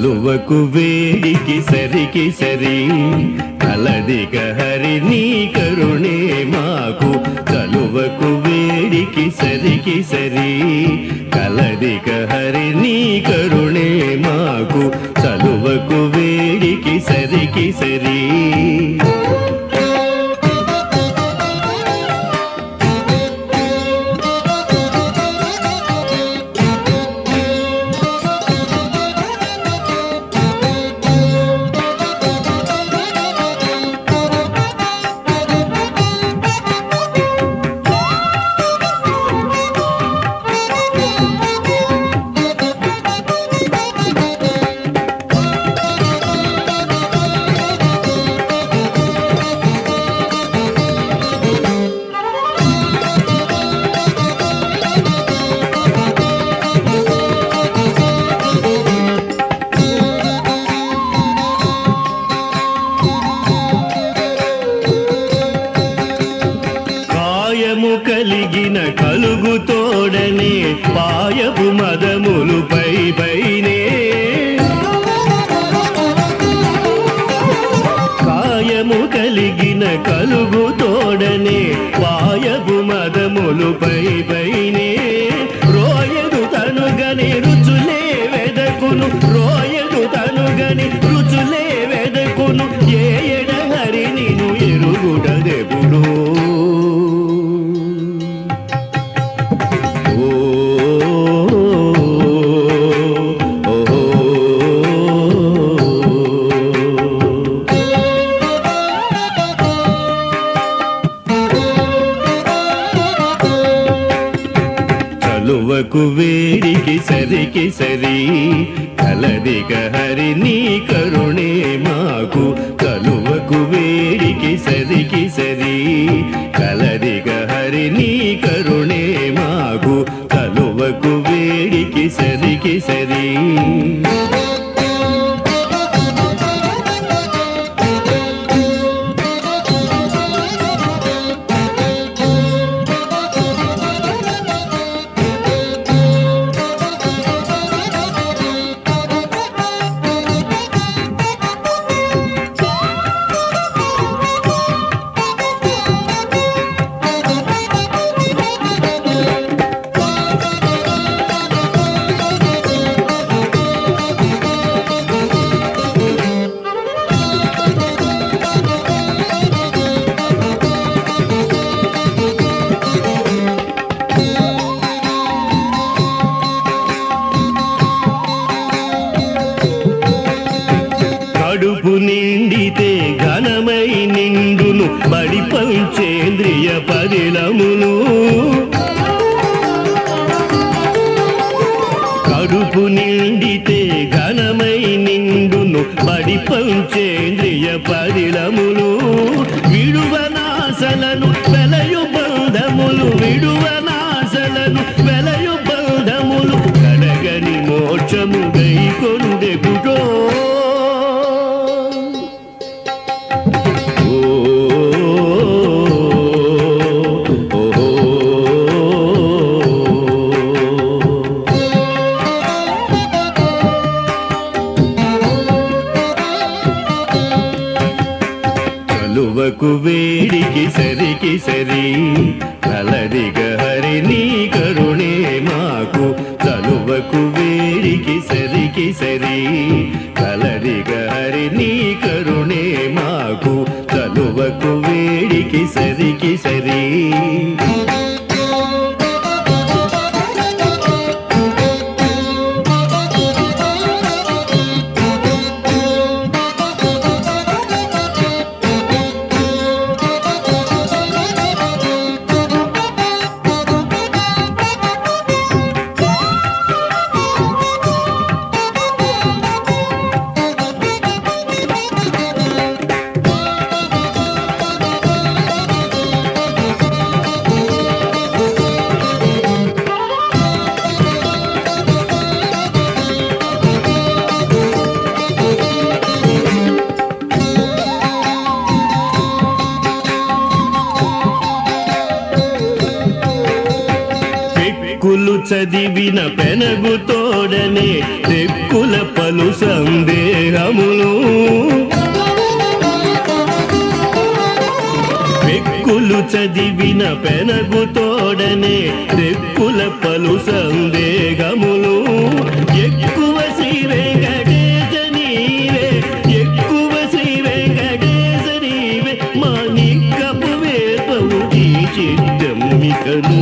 చలువకు వేడికి సరికి సరి కలదిక హరి నీ కరుణే మాకు చలువకు వేడికి సరికి సరి కలదిక హరి నీ కరుణే మాకు చలువకు వేడికి సరికి సరి కాయము కలిగిన కలుగు తోడనే పాయపు మదములు పై పైనే కాయము కలిగిన కలుగు తోడనే పాయపు మదములు పై పైనే రోయదు తనుగని రుచులే వెదకును రోయదు తనుగని రుచులే వెదకును ఏ ఎడహరి నిను ఎరుగుడదెప్పుడు ఓ ఓ చలువకు వేడికి సరికి సరి కలదిక హరి నీ కరుణే మాకు చలువకు వేడికి సరికి సరి కలదిక హరి నీ కరుణే మాకు చలువకు వేడికి సరికి సరి కడుపు నిండితే ఘనమై నిండును బడి పంచేంద్రియ పరిలములు కడుపు నిండితే ఘనమై నిండును బడి పంచేంద్రియ పరిలములు విడువనాసలను వెలయు బంధములు విడువనాసలను వెలయు బంధములు కడగని మోక్షము గై కొండెగుటో కలువకు వేడికి సరికి సరి కలదిగ హరి నీ కరుణే మాకు చలువకు వేడికి సరికి సరి కలదిగ హరి నీ కరుణే మాకు చలువకు వేడికి సరికి సరి చదివిన పెనగు తోడనే తెక్కుల పలు సందేహములు పెక్కులు చదివిన పెనగు తోడనే తెక్కుల పలు సందేహములు ఎక్కువ శ్రీ వెంకటేశ నీవే ఎక్కువ శ్రీ వెంకటేశ నీవే మాణికపు వేపవు ఈ చిత్తమ్మికను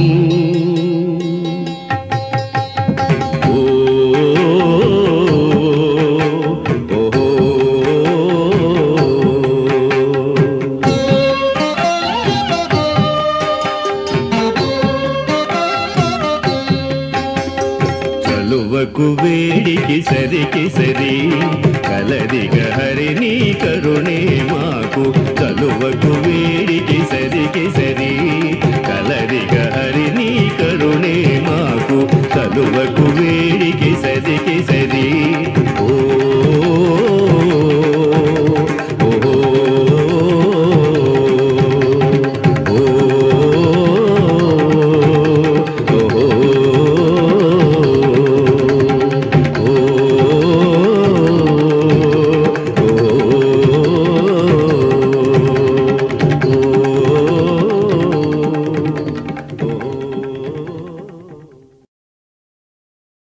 ఓ ఓ చలువకు వేడికి సరికి సరి కలదిగ హరి నీ కరుణే మాకు చలువకు వేడికి సరికి సరి కలదిగ హరి నీ కరుణే మాకు చలువకు వే